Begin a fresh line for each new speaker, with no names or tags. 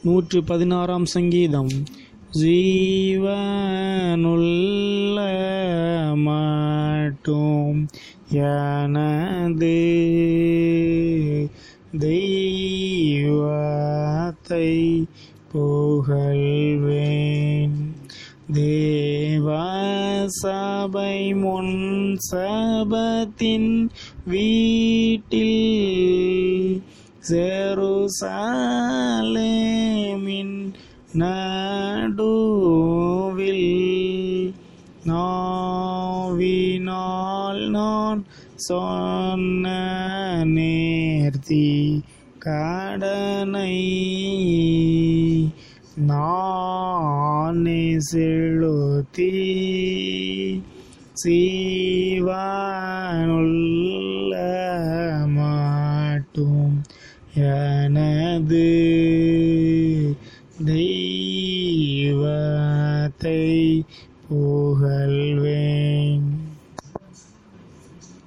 நூற்று பதினாறாம் சங்கீதம் ஜீவனுள்ள மாட்டோம் எனது தெய்வத்தை புகழ்வேன் தேவ சபை முன் சபத்தின் வீட்டில் செருசாலேமின் நடுவில் நாவினால் நான் சொன்ன நேர்த்தி கடனை நானே செலுத்தி சீவானுள்ள மாட்டும் எனது தெய்வத்தை புகழ்வேன்